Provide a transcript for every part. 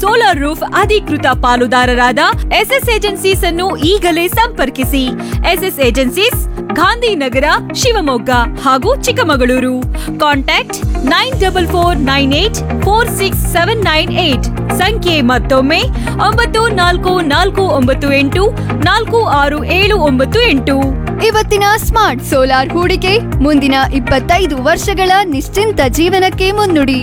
solar roof ಅಧಿಕೃತ ಪಾಲುದಾರರಾದ S S agencies ಅನ್ನು ಈಗಲೇ ಸಂಪರ್ಕಿಸಿ ಎಸ್ಎಸ್ ಏಜೆನ್ಸೀಸ್ ಗಾಂಧಿನಗರ ಶಿವಮೊಗ್ಗ ಹಾಗೂ Chikkamagaluru contact nine double four nine eight four six seven nine eight ಸಂಖ್ಯೆ ಮತ್ತೊಮ್ಮೆ ಒಂಬತ್ತು ನಾಲ್ಕು ನಾಲ್ಕು ಒಂಬತ್ತು ಎಂಟು ನಾಲ್ಕು ಆರು ಏಳು ಒಂಬತ್ತು ಎಂಟು ಇವತ್ತಿನ ಸ್ಮಾರ್ಟ್ ಸೋಲಾರ್ ಹೂಡಿಕೆ ಮುಂದಿನ ಇಪ್ಪತ್ತೈದು ವರ್ಷಗಳ ನಿಶ್ಚಿಂತ ಜೀವನಕ್ಕೆ ಮುನ್ನುಡಿ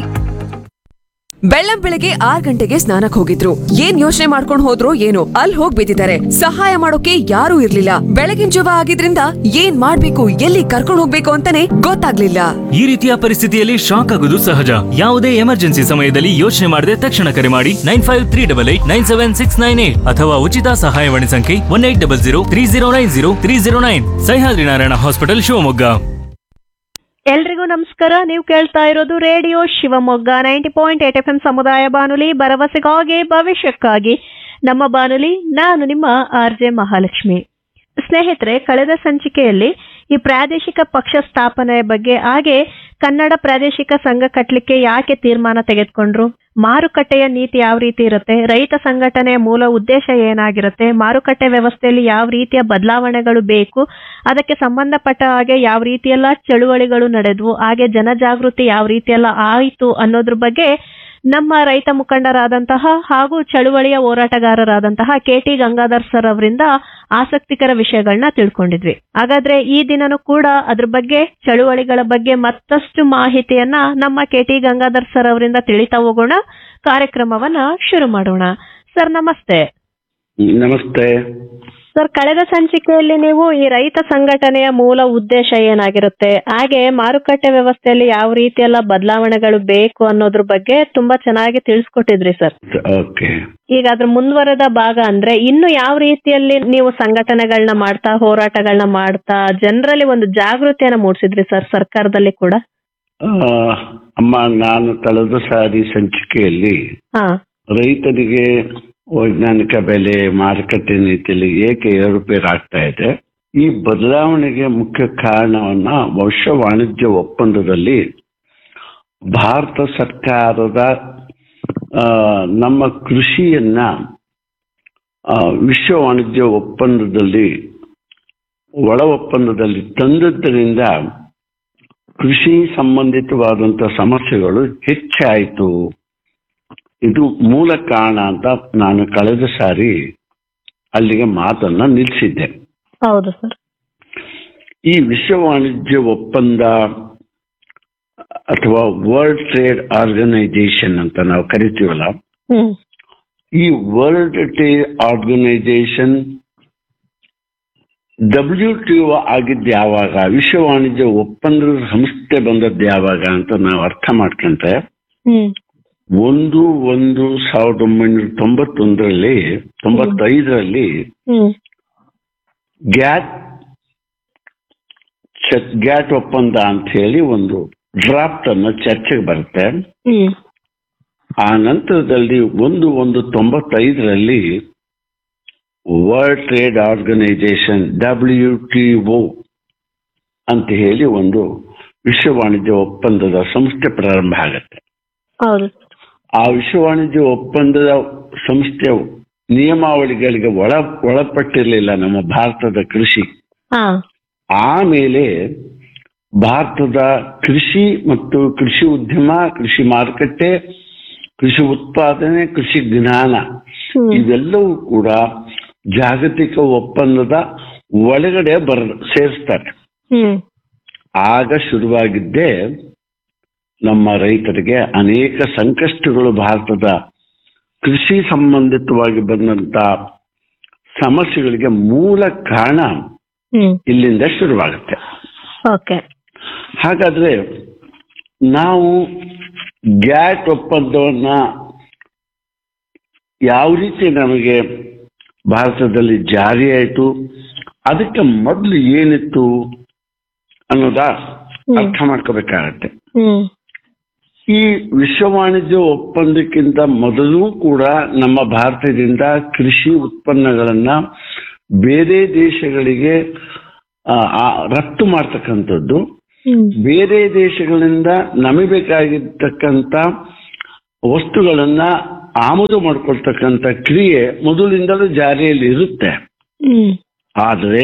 ಬೆಳ್ಳಂ ಬೆಳಗ್ಗೆ ಆರ್ ಗಂಟೆಗೆ ಸ್ನಾನಕ್ ಹೋಗಿದ್ರು ಏನ್ ಯೋಚನೆ ಮಾಡ್ಕೊಂಡ್ ಹೋದ್ರು ಏನೋ ಅಲ್ಲಿ ಹೋಗ್ ಬಿದ್ದಿದ್ದಾರೆ ಸಹಾಯ ಮಾಡೋಕೆ ಯಾರೂ ಇರ್ಲಿಲ್ಲ ಬೆಳಗಿನ ಜವ ಆಗಿದ್ರಿಂದ ಏನ್ ಮಾಡ್ಬೇಕು ಎಲ್ಲಿ ಕರ್ಕೊಂಡ್ ಹೋಗ್ಬೇಕು ಅಂತಾನೆ ಗೊತ್ತಾಗ್ಲಿಲ್ಲ ಈ ರೀತಿಯ ಪರಿಸ್ಥಿತಿಯಲ್ಲಿ ಶಾಕ್ ಆಗುವುದು ಸಹಜ ಯಾವುದೇ ಎಮರ್ಜೆನ್ಸಿ ಸಮಯದಲ್ಲಿ ಯೋಚನೆ ಮಾಡದೆ ತಕ್ಷಣ ಕರೆ ಮಾಡಿ nine five three double eight nine seven six nine eight ಅಥವಾ ಉಚಿತ ಸಹಾಯವಾಣಿ ಸಂಖ್ಯೆ one eight double zero three zero nine zero three zero nine Sahyadri Narayana hospital Shivamogga ಎಲ್ರಿಗೂ ನಮಸ್ಕಾರ ನೀವು ಕೇಳ್ತಾ ಇರೋದು radio Shivamogga ninety point eight F M ಸಮುದಾಯ ಬಾನುಲಿ ಭರವಸೆಗಾಗಿ ಭವಿಷ್ಯಕ್ಕಾಗಿ ನಮ್ಮ ಬಾನುಲಿ ನಾನು ನಿಮ್ಮ ಆರ್ ಜೆ ಮಹಾಲಕ್ಷ್ಮಿ ಸ್ನೇಹಿತರೆ ಕಳೆದ ಸಂಚಿಕೆಯಲ್ಲಿ ಈ ಪ್ರಾದೇಶಿಕ ಪಕ್ಷ ಸ್ಥಾಪನೆ ಬಗ್ಗೆ ಹಾಗೆ ಕನ್ನಡ ಪ್ರಾದೇಶಿಕ ಸಂಘ ಕಟ್ಟಲಿಕ್ಕೆ ಯಾಕೆ ತೀರ್ಮಾನ ತೆಗೆದುಕೊಂಡ್ರು ಮಾರುಕಟ್ಟೆಯ ನೀತಿ ಯಾವ ರೀತಿ ಇರುತ್ತೆ ರೈತ ಸಂಘಟನೆಯ ಮೂಲ ಉದ್ದೇಶ ಏನಾಗಿರುತ್ತೆ ಮಾರುಕಟ್ಟೆ ವ್ಯವಸ್ಥೆಯಲ್ಲಿ ಯಾವ ರೀತಿಯ ಬದಲಾವಣೆಗಳು ಬೇಕು ಅದಕ್ಕೆ ಸಂಬಂಧಪಟ್ಟ ಹಾಗೆ ಯಾವ ರೀತಿಯೆಲ್ಲ ಚಳುವಳಿಗಳು ನಡೆದ್ವು ಹಾಗೆ ಜನಜಾಗೃತಿ ಯಾವ ರೀತಿಯೆಲ್ಲ ಆಯಿತು ಅನ್ನೋದ್ರ ಬಗ್ಗೆ ನಮ್ಮ ರೈತ ಮುಖಂಡರಾದಂತಹ ಹಾಗೂ ಚಳುವಳಿಯ ಹೋರಾಟಗಾರರಾದಂತಹ ಕೆ ಟಿ ಗಂಗಾಧರ್ ಸರ್ ಅವರಿಂದ ಆಸಕ್ತಿಕರ ವಿಷಯಗಳನ್ನ ತಿಳ್ಕೊಂಡಿದ್ವಿ ಹಾಗಾದ್ರೆ ಈ ದಿನನೂ ಕೂಡ ಅದ್ರ ಬಗ್ಗೆ ಚಳುವಳಿಗಳ ಬಗ್ಗೆ ಮತ್ತಷ್ಟು ಮಾಹಿತಿಯನ್ನ ನಮ್ಮ ಕೆ ಟಿ ಗಂಗಾಧರ್ ಸರ್ ಅವರಿಂದ ತಿಳಿತಾ ಹೋಗೋಣ ಕಾರ್ಯಕ್ರಮವನ್ನ ಶುರು ಮಾಡೋಣ ಸರ್ ನಮಸ್ತೆ ನಮಸ್ತೆ ಸರ್ ಕಳೆದ ಸಂಚಿಕೆಯಲ್ಲಿ ನೀವು ಈ ರೈತ ಸಂಘಟನೆಯ ಮೂಲ ಉದ್ದೇಶ ಏನಾಗಿರುತ್ತೆ ಹಾಗೆ ಮಾರುಕಟ್ಟೆ ವ್ಯವಸ್ಥೆಯಲ್ಲಿ ಯಾವ ರೀತಿಯೆಲ್ಲ ಬದಲಾವಣೆಗಳು ಬೇಕು ಅನ್ನೋದ್ರ ಬಗ್ಗೆ ತುಂಬಾ ಚೆನ್ನಾಗಿ ತಿಳಿಸ್ಕೊಟ್ಟಿದ್ರಿ ಸರ್ ಓಕೆ ಈಗ ಅದ್ರ ಮುಂದುವರೆದ ಭಾಗ ಅಂದ್ರೆ ಇನ್ನು ಯಾವ ರೀತಿಯಲ್ಲಿ ನೀವು ಸಂಘಟನೆಗಳನ್ನ ಮಾಡ್ತಾ ಹೋರಾಟಗಳನ್ನ ಮಾಡ್ತಾ ಜನರಲ್ಲಿ ಒಂದು ಜಾಗೃತಿಯನ್ನ ಮೂಡಿಸಿದ್ರಿ ಸರ್ ಸರ್ಕಾರದಲ್ಲಿ ಕೂಡ ಆ, ಅಮ್ಮ ನಾನು ಕಳೆದ ಸಾರಿ ಸಂಚಿಕೆಯಲ್ಲಿ ಹಾ ರೈತರಿಗೆ ವೈಜ್ಞಾನಿಕ ಬೆಲೆ ಮಾರುಕಟ್ಟೆ ನೀತಿಯಲ್ಲಿ ಏಕೆ ಏರುಪೇರು ಆಗ್ತಾ ಇದೆ ಈ ಬದಲಾವಣೆಗೆ ಮುಖ್ಯ ಕಾರಣವನ್ನ ಬಹುಶಃ ವಾಣಿಜ್ಯ ಒಪ್ಪಂದದಲ್ಲಿ ಭಾರತ ಸರ್ಕಾರದ ಆ, ನಮ್ಮ ಕೃಷಿಯನ್ನ ಆ, ವಿಶ್ವ ವಾಣಿಜ್ಯ ಒಪ್ಪಂದದಲ್ಲಿ ಒಳ ಒಪ್ಪಂದದಲ್ಲಿ ತಂದದ್ದರಿಂದ ಕೃಷಿ ಸಂಬಂಧಿತವಾದಂತ ಸಮಸ್ಯೆಗಳು ಹೆಚ್ಚಾಯಿತು ಇದು ಮೂಲ ಕಾರಣ ಅಂತ ನಾನು ಕಳೆದ ಸಾರಿ ಅಲ್ಲಿಗೆ ಮಾತನ್ನ ನಿಲ್ಲಿಸಿದ್ದೆ ಹೌದು ಸರ್ ಈ ವಿಶ್ವ ವಾಣಿಜ್ಯ ಒಪ್ಪಂದ ಅಥವಾ ವರ್ಲ್ಡ್ ಟ್ರೇಡ್ ಆರ್ಗನೈಜೇಷನ್ ಅಂತ ನಾವು ಕರಿತೀವಲ್ಲ ಹ್ಮ್ ಈ world trade organization W T O ಆಗಿದ್ದು ಯಾವಾಗ ವಿಶ್ವ ವಾಣಿಜ್ಯ ಒಪ್ಪಂದದ ಸಂಸ್ಥೆ ಬಂದದ್ದು ಯಾವಾಗ ಅಂತ ನಾವು ಅರ್ಥ ಮಾಡ್ಕೊಂಡ್ರೆ ಹ್ಮ್ ಒಂದು ಒಂದು ಸಾವಿರದ ಒಂಬೈನೂರ ತೊಂಬತ್ತೊಂದರಲ್ಲಿ ತೊಂಬತ್ತೈದರಲ್ಲಿ ಹ್ಮ್ ಗ್ಯಾಟ್ ಚ- ಗ್ಯಾಟ್ ಒಪ್ಪಂದ ಅಂತ ಹೇಳಿ ಒಂದು ಡ್ರಾಫ್ಟ್ ಅನ್ನ ಚರ್ಚೆಗೆ ಬರುತ್ತೆ ಹ್ಮ್ ಆ ನಂತರದಲ್ಲಿ ಒಂದು ಒಂದು ತೊಂಬತ್ತೈದರಲ್ಲಿ world trade organization W T O ಅಂತ ಹೇಳಿ ಒಂದು ವಿಶ್ವ ವಾಣಿಜ್ಯ ಒಪ್ಪಂದದ ಸಂಸ್ಥೆ ಪ್ರಾರಂಭ ಆಗುತ್ತೆ ಹೌದು ಆ ವಿಶ್ವ ವಾಣಿಜ್ಯ ಒಪ್ಪಂದದ ಸಂಸ್ಥೆಯ ನಿಯಮಾವಳಿಗಳಿಗೆ ಒಳ ಒಳಪಟ್ಟಿರಲಿಲ್ಲ ನಮ್ಮ ಭಾರತದ ಕೃಷಿ ಹಾ ಆಮೇಲೆ ಭಾರತದ ಕೃಷಿ ಮತ್ತು ಕೃಷಿ ಉದ್ಯಮ ಕೃಷಿ ಮಾರುಕಟ್ಟೆ ಕೃಷಿ ಉತ್ಪಾದನೆ ಕೃಷಿ ಜ್ಞಾನ ಹ್ಮ್ ಇವೆಲ್ಲವೂ ಕೂಡ ಜಾಗತಿಕ ಒಪ್ಪಂದದ ಒಳಗಡೆ ಬರ್ ಸೇರಿಸ್ತಾರೆ ಹ್ಮ್ ಆಗ ಶುರುವಾಗಿದ್ದೇ ನಮ್ಮ ರೈತರಿಗೆ ಅನೇಕ ಸಂಕಷ್ಟಗಳು ಭಾರತದ ಕೃಷಿ ಸಂಬಂಧಿತವಾಗಿ ಬಂದಂತ ಸಮಸ್ಯೆಗಳಿಗೆ ಮೂಲ ಕಾರಣ ಹ್ಮ್ ಇಲ್ಲಿಂದ ಶುರುವಾಗುತ್ತೆ ಓಕೆ ಹಾಗಾದ್ರೆ ನಾವು ಗ್ಯಾಟ್ ಒಪ್ಪಂದವನ್ನ ಯಾವ ರೀತಿ ನಮಗೆ ಭಾರತದಲ್ಲಿ ಜಾರಿ ಆಯಿತು ಅದಕ್ಕೆ ಮೊದಲು ಏನಿತ್ತು ಅನ್ನೋದ ಅರ್ಥ ಮಾಡ್ಕೋಬೇಕಾಗತ್ತೆ ಹ್ಮ್ ಈ ವಿಶ್ವ ವಾಣಿಜ್ಯ ಒಪ್ಪಂದಕ್ಕಿಂತ ಮೊದಲು ಕೂಡ ನಮ್ಮ ಭಾರತದಿಂದ ಕೃಷಿ ಉತ್ಪನ್ನಗಳನ್ನ ಬೇರೆ ದೇಶಗಳಿಗೆ ಆ, ಆ, ರಫ್ತು ಮಾಡ್ತಕ್ಕಂಥದ್ದು ಹ್ಮ್ ಬೇರೆ ದೇಶಗಳಿಂದ ನಮಗೆ ಬೇಕಾಗಿರ್ತಕ್ಕಂಥ ವಸ್ತುಗಳನ್ನ ಆಮದು ಮಾಡ್ಕೊಳ್ತಕ್ಕಂಥ ಕ್ರಿಯೆ ಮೊದಲಿಂದಲೂ ಜಾರಿಯಲ್ಲಿ ಇರುತ್ತೆ ಹ್ಮ್ ಆದರೆ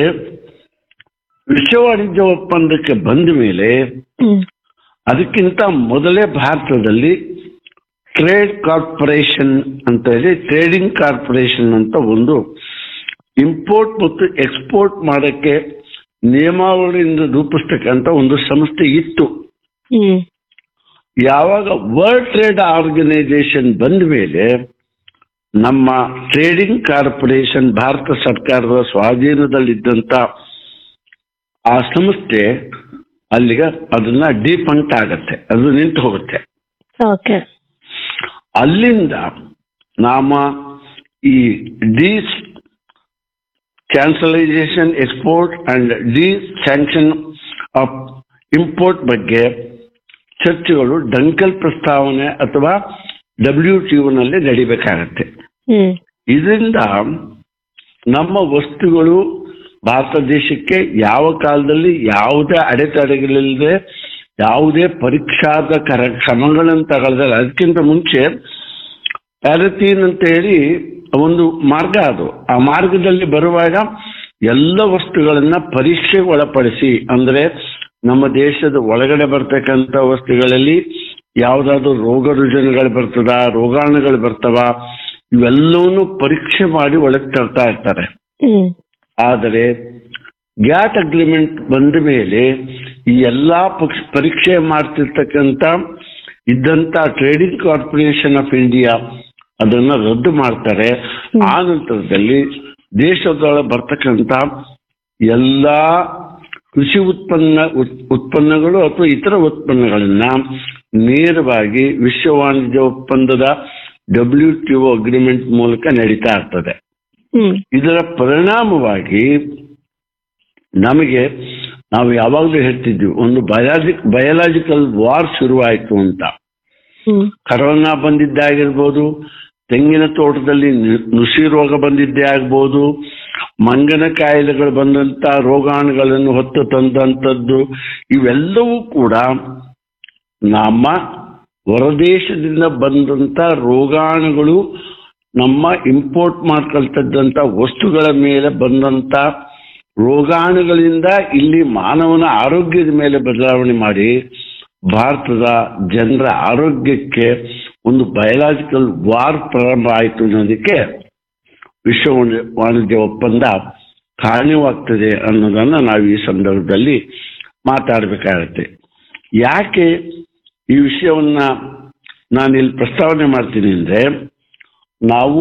ವಿಶ್ವ ವಾಣಿಜ್ಯ ಒಪ್ಪಂದಕ್ಕೆ ಬಂದ ಮೇಲೆ ಹ್ಮ್ ಅದಕ್ಕಿಂತ ಮೊದಲೇ ಭಾರತದಲ್ಲಿ ಟ್ರೇಡ್ ಕಾರ್ಪೊರೇಷನ್ ಅಂತ ಹೇಳಿ ಟ್ರೇಡಿಂಗ್ ಕಾರ್ಪೊರೇಷನ್ ಅಂತ ಒಂದು ಇಂಪೋರ್ಟ್ ಮತ್ತು ಎಕ್ಸ್ಪೋರ್ಟ್ ಮಾಡಕ್ಕೆ ನಿಯಮಾವಳಿಯಿಂದ ರೂಪಿಸ್ತಕ್ಕಂಥ ಒಂದು ಸಂಸ್ಥೆ ಇತ್ತು ಹ್ಮ್ ಯಾವಾಗ ವರ್ಲ್ಡ್ ಟ್ರೇಡ್ ಆರ್ಗನೈಸೇಷನ್ ಬಂದ ಮೇಲೆ ನಮ್ಮ ಟ್ರೇಡಿಂಗ್ ಕಾರ್ಪೊರೇಷನ್ ಭಾರತ ಸರ್ಕಾರದ ಸ್ವಾಧೀನದಲ್ಲಿದ್ದಂತ ಆ ಸಂಸ್ಥೆ ಅಲ್ಲಿಗೆ ಅದನ್ನ ಡಿಫಂಕ್ಟ್ ಆಗತ್ತೆ ಅದು ನಿಂತು ಹೋಗುತ್ತೆ ಓಕೆ ಅಲ್ಲಿಂದ ನಾಮ ಈ decanalisation export and desanction of import ಬಗ್ಗೆ ಚರ್ಚೆಗಳು ಡಂಕಲ್ ಪ್ರಸ್ತಾವನೆ ಅಥವಾ ಡಬ್ಲ್ಯೂ ಟಿ ನಲ್ಲಿ ನಡಿಬೇಕಾಗತ್ತೆ ಹ್ಮ್ ಇದರಿಂದ ನಮ್ಮ ವಸ್ತುಗಳು ಭಾರತ ದೇಶಕ್ಕೆ ಯಾವ ಕಾಲದಲ್ಲಿ ಯಾವುದೇ ಅಡೆತಡೆಗಳಿಲ್ಲದೆ ಯಾವುದೇ ಪರೀಕ್ಷಾದ ಕರ ಕ್ರಮಗಳನ್ನು ತಗೊಳ್ದಲ್ಲ ಅದಕ್ಕಿಂತ ಮುಂಚೆ ಪ್ಯಾರತೀನ್ ಅಂತ ಹೇಳಿ ಒಂದು ಮಾರ್ಗ ಅದು ಆ ಮಾರ್ಗದಲ್ಲಿ ಬರುವಾಗ ಎಲ್ಲ ವಸ್ತುಗಳನ್ನ ಪರೀಕ್ಷೆಗೆ ಒಳಪಡಿಸಿ ಅಂದ್ರೆ ನಮ್ಮ ದೇಶದ ಒಳಗಡೆ ಬರ್ತಕ್ಕಂಥ ವಸ್ತುಗಳಲ್ಲಿ ಯಾವ್ದಾದ್ರು ರೋಗ ರುಜಿನಗಳು ಬರ್ತದ ರೋಗಾಣುಗಳು ಬರ್ತವ ಇವೆಲ್ಲವನ್ನೂ ಪರೀಕ್ಷೆ ಮಾಡಿ ಒಳಗೆ ತರ್ತಾ ಇರ್ತಾರೆ ಹ್ಮ್ ಆದರೆ ಗ್ಯಾಟ್ ಅಗ್ರಿಮೆಂಟ್ ಬಂದ ಮೇಲೆ ಈ ಎಲ್ಲಾ ಪಕ್ಷ ಪರೀಕ್ಷೆ ಮಾಡ್ತಿರ್ತಕ್ಕಂಥ ಇದ್ದಂತ ಟ್ರೇಡಿಂಗ್ ಕಾರ್ಪೊರೇಷನ್ ಆಫ್ ಇಂಡಿಯಾ ಅದನ್ನ ರದ್ದು ಮಾಡ್ತಾರೆ ಆ ನಂತರದಲ್ಲಿ ದೇಶದೊಳಗೆ ಬರ್ತಕ್ಕಂಥ ಎಲ್ಲಾ ಕೃಷಿ ಉತ್ಪನ್ನ ಉತ್- ಉತ್ಪನ್ನಗಳು ಅಥವಾ ಇತರ ಉತ್ಪನ್ನಗಳನ್ನ ನೇರವಾಗಿ ವಿಶ್ವ ವಾಣಿಜ್ಯ ಒಪ್ಪಂದದ ಡಬ್ಲ್ಯೂ ಟಿ ಒ ಅಗ್ರಿಮೆಂಟ್ ಮೂಲಕ ನಡೀತಾ ಇರ್ತದೆ ಹ್ಮ್ ಇದರ ಪರಿಣಾಮವಾಗಿ ನಮಗೆ ನಾವು ಯಾವಾಗಲೂ ಹೇಳ್ತಿದ್ವಿ ಒಂದು ಬಯಾಲಜಿಕ್ ಬಯಲಾಜಿಕಲ್ ವಾರ್ ಶುರುವಾಯಿತು ಅಂತ ಹ್ಮ್ ಕರೋನಾ ಬಂದಿದ್ದೇ ಆಗಿರ್ಬೋದು ತೆಂಗಿನ ತೋಟದಲ್ಲಿ ನು- ನುಸಿ ರೋಗ ಬಂದಿದ್ದೇ ಆಗ್ಬೋದು ಮಂಗನ ಕಾಯಿಲೆಗಳು ಬಂದಂತ ರೋಗಾಣುಗಳನ್ನು ಹೊತ್ತು ತಂದಂಥದ್ದು ಇವೆಲ್ಲವೂ ಕೂಡ ನಮ್ಮ ಹೊರದೇಶದಿಂದ ಬಂದಂತ ರೋಗಾಣುಗಳು ನಮ್ಮ ಇಂಪೋರ್ಟ್ ಮಾಡ್ಕೊಳ್ತಕ್ಕಂಥ ವಸ್ತುಗಳ ಮೇಲೆ ಬಂದಂತ ರೋಗಾಣುಗಳಿಂದ ಇಲ್ಲಿ ಮಾನವನ ಆರೋಗ್ಯದ ಮೇಲೆ ಬದಲಾವಣೆ ಮಾಡಿ ಭಾರತದ ಜನರ ಆರೋಗ್ಯಕ್ಕೆ ಒಂದು ಬಯಲಾಜಿಕಲ್ ವಾರ್ ಪ್ರಾರಂಭ ಆಯಿತು ಅನ್ನೋದಕ್ಕೆ ವಿಶ್ವ ವಾಣಿ- ವಾಣಿಜ್ಯ ಒಪ್ಪಂದ ಕಾರಣವಾಗ್ತದೆ ಅನ್ನೋದನ್ನ ನಾವು ಈ ಸಂದರ್ಭದಲ್ಲಿ ಮಾತಾಡಬೇಕಾಗತ್ತೆ ಯಾಕೆ ಈ ವಿಷಯವನ್ನ ನಾನು ಇಲ್ಲಿ ಪ್ರಸ್ತಾವನೆ ಮಾಡ್ತೀನಿ ಅಂದ್ರೆ ನಾವು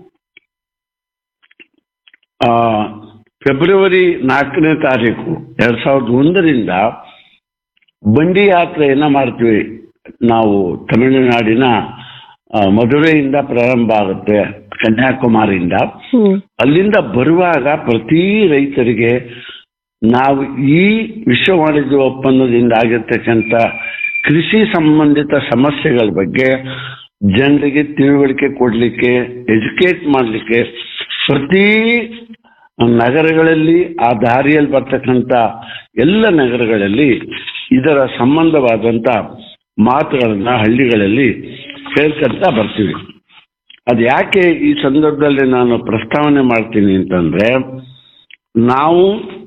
ಆ, ಫೆಬ್ರವರಿ ನಾಲ್ಕನೇ ತಾರೀಕು ಎರಡ್ ಸಾವಿರದ ಒಂದರಿಂದ ಬಂಡಿ ಯಾತ್ರೆಯನ್ನ ಮಾಡ್ತೀವಿ ನಾವು ತಮಿಳುನಾಡಿನ ಆ, ಮಧುರೆಯಿಂದ ಪ್ರಾರಂಭ ಆಗುತ್ತೆ ಕನ್ಯಾಕುಮಾರಿಯಿಂದ ಹ್ಮ್ ಅಲ್ಲಿಂದ ಬರುವಾಗ ಪ್ರತಿ ರೈತರಿಗೆ ನಾವು ಈ ವಿಶ್ವ ವಾಣಿಜ್ಯ ಒಪ್ಪಂದದಿಂದ ಆಗಿರ್ತಕ್ಕಂಥ ಕೃಷಿ ಸಂಬಂಧಿತ ಸಮಸ್ಯೆಗಳ ಬಗ್ಗೆ ಜನರಿಗೆ ತಿಳುವಳಿಕೆ ಕೊಡಲಿಕ್ಕೆ ಎಜುಕೇಟ್ ಮಾಡಲಿಕ್ಕೆ ಪ್ರತಿ ನಗರಗಳಲ್ಲಿ ಆ ದಾರಿಯಲ್ಲಿ ಬರ್ತಕ್ಕಂಥ ಎಲ್ಲ ನಗರಗಳಲ್ಲಿ ಇದರ ಸಂಬಂಧವಾದಂಥ ಮಾತುಗಳನ್ನ ಹಳ್ಳಿಗಳಲ್ಲಿ ಹೇಳ್ಕೊಂತ ಬರ್ತೀವಿ ಅದು ಯಾಕೆ ಈ ಸಂದರ್ಭದಲ್ಲಿ ನಾನು ಪ್ರಸ್ತಾವನೆ ಮಾಡ್ತೀನಿ ಅಂತಂದ್ರೆ ನಾವು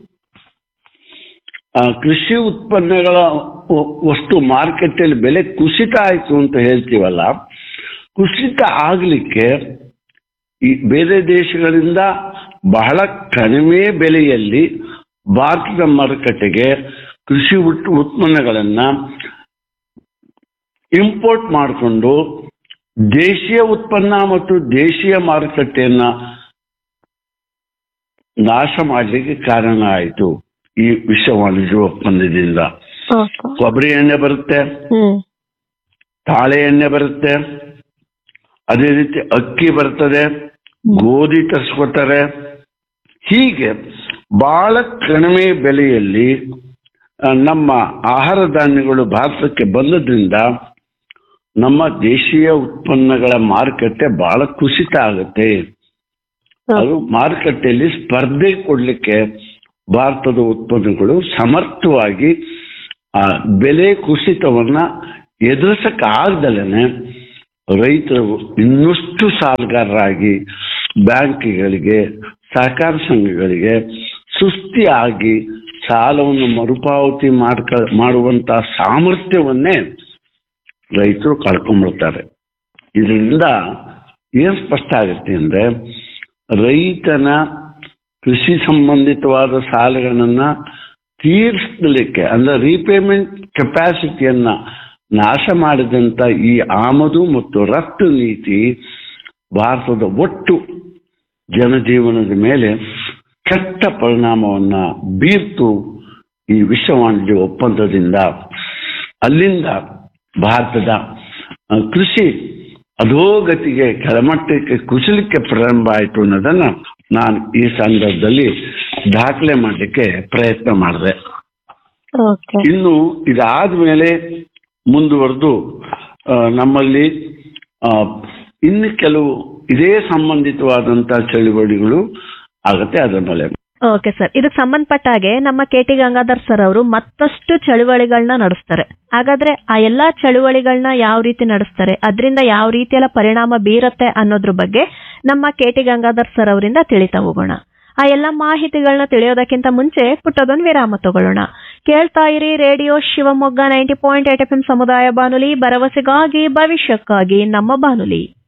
ಆ, ಕೃಷಿ ಉತ್ಪನ್ನಗಳ ವ- ವಸ್ತು ಮಾರುಕಟ್ಟೆಯಲ್ಲಿ ಬೆಲೆ ಕುಸಿತ ಆಯಿತು ಅಂತ ಹೇಳ್ತೀವಲ್ಲ ಕುಸಿತ ಆಗಲಿಕ್ಕೆ ಈ ಬೇರೆ ದೇಶಗಳಿಂದ ಬಹಳ ಕಡಿಮೆ ಬೆಲೆಯಲ್ಲಿ ಭಾರತದ ಮಾರುಕಟ್ಟೆಗೆ ಕೃಷಿ ಉತ್- ಉತ್ಪನ್ನಗಳನ್ನ ಇಂಪೋರ್ಟ್ ಮಾಡಿಕೊಂಡು ದೇಶೀಯ ಉತ್ಪನ್ನ ಮತ್ತು ದೇಶೀಯ ಮಾರುಕಟ್ಟೆಯನ್ನ ನಾಶ ಮಾಡಲಿಕ್ಕೆ ಕಾರಣ ಆಯಿತು ಈ ವಿಶ್ವ ವಾಣಿಜ್ಯ ಒಪ್ಪಂದದಿಂದ ಓಕೆ ಕೊಬ್ಬರಿ ಎಣ್ಣೆ ಬರುತ್ತೆ ಹ್ಮ್ ತಾಳೆ ಎಣ್ಣೆ ಬರುತ್ತೆ ಅದೇ ರೀತಿ ಅಕ್ಕಿ ಬರ್ತದೆ ಗೋಧಿ ತರಿಸ್ಕೊತಾರೆ ಹೀಗೆ ಬಹಳ ಕಡಿಮೆ ಬೆಲೆಯಲ್ಲಿ ಆ, ನಮ್ಮ ಆಹಾರ ಧಾನ್ಯಗಳು ಭಾರತಕ್ಕೆ ಬಂದದ್ರಿಂದ ನಮ್ಮ ದೇಶೀಯ ಉತ್ಪನ್ನಗಳ ಮಾರುಕಟ್ಟೆ ಬಹಳ ಕುಸಿತ ಆಗುತ್ತೆ ಅದು ಮಾರುಕಟ್ಟೆಯಲ್ಲಿ ಸ್ಪರ್ಧೆ ಕೊಡ್ಲಿಕ್ಕೆ ಭಾರತದ ಉತ್ಪನ್ನಗಳು ಸಮರ್ಥವಾಗಿ ಆ ಬೆಲೆ ಕುಸಿತವನ್ನ ಎದುರಿಸಕ್ಕಾಗ್ದಲೇನೆ ರೈತರು ಇನ್ನಷ್ಟು ಸಾಲಗಾರರಾಗಿ ಬ್ಯಾಂಕ್ಗಳಿಗೆ ಸಹಕಾರ ಸಂಘಗಳಿಗೆ ಸುಸ್ತಿಯಾಗಿ ಸಾಲವನ್ನು ಮರುಪಾವತಿ ಮಾಡ್ಕ ಮಾಡುವಂತ ಸಾಮರ್ಥ್ಯವನ್ನೇ ರೈತರು ಕಳ್ಕೊಂಡ್ಬಿಡ್ತಾರೆ ಇದರಿಂದ ಏನ್ ಸ್ಪಷ್ಟ ಆಗುತ್ತೆ ಅಂದ್ರೆ ರೈತನ ಕೃಷಿ ಸಂಬಂಧಿತವಾದ ಸಾಲಗಳನ್ನ ತೀರಿಸಲಿಕ್ಕೆ ಅಂದ್ರೆ ರೀಪೇಮೆಂಟ್ ಕೆಪಾಸಿಟಿಯನ್ನ ನಾಶ ಮಾಡಿದಂತ ಈ ಆಮದು ಮತ್ತು ರಫ್ತು ನೀತಿ ಭಾರತದ ಒಟ್ಟು ಜನಜೀವನದ ಮೇಲೆ ಕೆಟ್ಟ ಪರಿಣಾಮವನ್ನ ಬೀರ್ತು ಈ ವಿಶ್ವ ವಾಣಿಜ್ಯ ಒಪ್ಪಂದದಿಂದ ಅಲ್ಲಿಂದ ಭಾರತದ ಆ, ಕೃಷಿ ಅಧೋಗತಿಗೆ ಕೆಳಮಟ್ಟಕ್ಕೆ ಕುಸಿಲಿಕ್ಕೆ ಪ್ರಾರಂಭ ಆಯಿತು ಅನ್ನೋದನ್ನ ನಾನು ಈ ಸಂದರ್ಭದಲ್ಲಿ ದಾಖಲೆ ಮಾಡಲಿಕ್ಕೆ ಪ್ರಯತ್ನ ಮಾಡಿದೆ ಓಕೆ ಇನ್ನು ಇದಾದ್ಮೇಲೆ ಮುಂದುವರೆದು ಆ, ನಮ್ಮಲ್ಲಿ ಆ, ಇನ್ನು ಕೆಲವು ಇದೇ ಸಂಬಂಧಿತವಾದಂತ ಚಳುವಳಿಗಳು ಆಗತ್ತೆ ಅದರ ಮೇಲೆ ಓಕೆ ಸರ್ ಇದಕ್ಕೆ ಸಂಬಂಧಪಟ್ಟ ಹಾಗೆ ನಮ್ಮ ಕೆ ಟಿ ಗಂಗಾಧರ್ ಸರ್ ಅವರು ಮತ್ತಷ್ಟು ಚಳುವಳಿಗಳನ್ನ ನಡೆಸ್ತಾರೆ ಹಾಗಾದ್ರೆ ಆ ಎಲ್ಲಾ ಚಳುವಳಿಗಳನ್ನ ಯಾವ ರೀತಿ ನಡೆಸ್ತಾರೆ ಅದರಿಂದ ಯಾವ ರೀತಿಯೆಲ್ಲ ಪರಿಣಾಮ ಬೀರತ್ತೆ ಅನ್ನೋದ್ರ ಬಗ್ಗೆ ನಮ್ಮ ಕೆ ಟಿ ಗಂಗಾಧರ್ ಸರ್ ಅವರಿಂದ ತಿಳಿತಾ ಹೋಗೋಣ ಆ ಎಲ್ಲ ಮಾಹಿತಿಗಳನ್ನ ತಿಳಿಯೋದಕ್ಕಿಂತ ಮುಂಚೆ ಪುಟ್ಟದೊಂದು ವಿರಾಮ ತಗೊಳ್ಳೋಣ ಕೇಳ್ತಾ ಇರಿ radio Shivamogga ninety point eight F M ಸಮುದಾಯ ಬಾನುಲಿ ಭರವಸೆಗಾಗಿ ಭವಿಷ್ಯಕ್ಕಾಗಿ ನಮ್ಮ ಬಾನುಲಿ